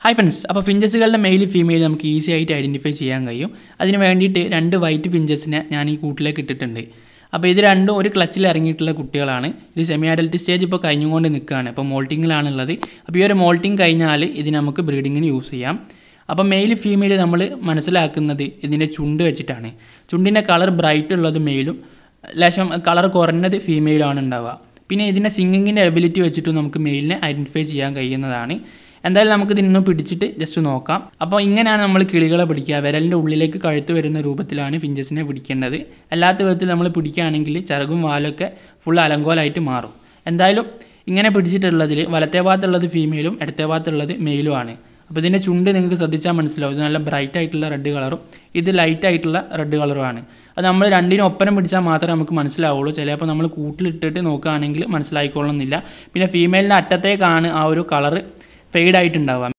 hi friends അപ്പോൾ ഫിഞ്ചസുകളുടെ male female നമുക്ക് ഈസി ആയിട്ട് ഐഡൻറ്റിഫൈ ചെയ്യാൻ കഴിയും അതിന് വേണ്ടിയിട്ട് രണ്ട് വൈറ്റ് ഫിഞ്ചസിനെ ഞാൻ ഈ കൂട്ടിലേക്ക് ഇട്ടിട്ടുണ്ട് അപ്പോൾ ഇത് രണ്ടും ഒരു ക്ലച്ചിൽ ഇറങ്ങിയിട്ടുള്ള കുട്ടികളാണ് ഇത് സെമി അഡൽറ്റ് സ്റ്റേജ് ഇപ്പോൾ കഴിഞ്ഞുകൊണ്ട് നിൽക്കുകയാണ് അപ്പോൾ മോൾട്ടിങ്ങിലാണുള്ളത് അപ്പോൾ ഈ ഒരു മോൾട്ടിങ് കഴിഞ്ഞാൽ ഇത് നമുക്ക് ബ്രീഡിങ്ങിന് യൂസ് ചെയ്യാം അപ്പോൾ മെയിൽ ഫീമെയിൽ നമ്മൾ മനസ്സിലാക്കുന്നത് ഇതിൻ്റെ ചുണ്ട് വെച്ചിട്ടാണ് ചുണ്ടിൻ്റെ കളർ ബ്രൈറ്റ് ഉള്ളത് മെയിലും ലേശം കളർ കുറഞ്ഞത് ഫീമെയിലാണ് ഉണ്ടാവുക പിന്നെ ഇതിൻ്റെ സിംഗിങ്ങിൻ്റെ എബിലിറ്റി വെച്ചിട്ട് നമുക്ക് മെയിലിനെ ഐഡൻറ്റിഫൈ ചെയ്യാൻ കഴിയുന്നതാണ് എന്തായാലും നമുക്ക് ഇതിനൊന്ന് പിടിച്ചിട്ട് ജസ്റ്റ് നോക്കാം അപ്പോൾ ഇങ്ങനെയാണ് നമ്മൾ കിളികളെ പിടിക്കുക വിരലിൻ്റെ ഉള്ളിലേക്ക് കഴുത്ത് വരുന്ന രൂപത്തിലാണ് ഫിഞ്ചസിനെ പിടിക്കേണ്ടത് അല്ലാത്ത വിധത്തിൽ നമ്മൾ പിടിക്കുകയാണെങ്കിൽ ചിറകും വാലൊക്കെ ഫുൾ അലങ്കോലായിട്ട് മാറും എന്തായാലും ഇങ്ങനെ പിടിച്ചിട്ടുള്ളതിൽ വലത്തെ ഭാഗത്തുള്ളത് ഫീമെയിലും ഇടത്തെ ഭാഗത്തുള്ളത് മെയിലുമാണ് അപ്പോൾ ഇതിൻ്റെ ചുണ്ട് നിങ്ങൾക്ക് ശ്രദ്ധിച്ചാൽ മനസ്സിലാവും ഇത് നല്ല ബ്രൈറ്റ് ആയിട്ടുള്ള റെഡ് കളറും ഇത് ലൈറ്റ് ആയിട്ടുള്ള റെഡ് കളറുമാണ് അത് നമ്മൾ രണ്ടിനും ഒപ്പരം പിടിച്ചാൽ മാത്രമേ നമുക്ക് മനസ്സിലാവുള്ളൂ ചിലപ്പോൾ നമ്മൾ കൂട്ടിലിട്ടിട്ട് നോക്കുകയാണെങ്കിൽ മനസ്സിലായിക്കൊള്ളുന്നില്ല പിന്നെ ഫീമെയിലിൻ്റെ അറ്റത്തേക്കാണ് ആ ഒരു കളറ് ഫെയ്ഡ് ആയിട്ടുണ്ടാവുക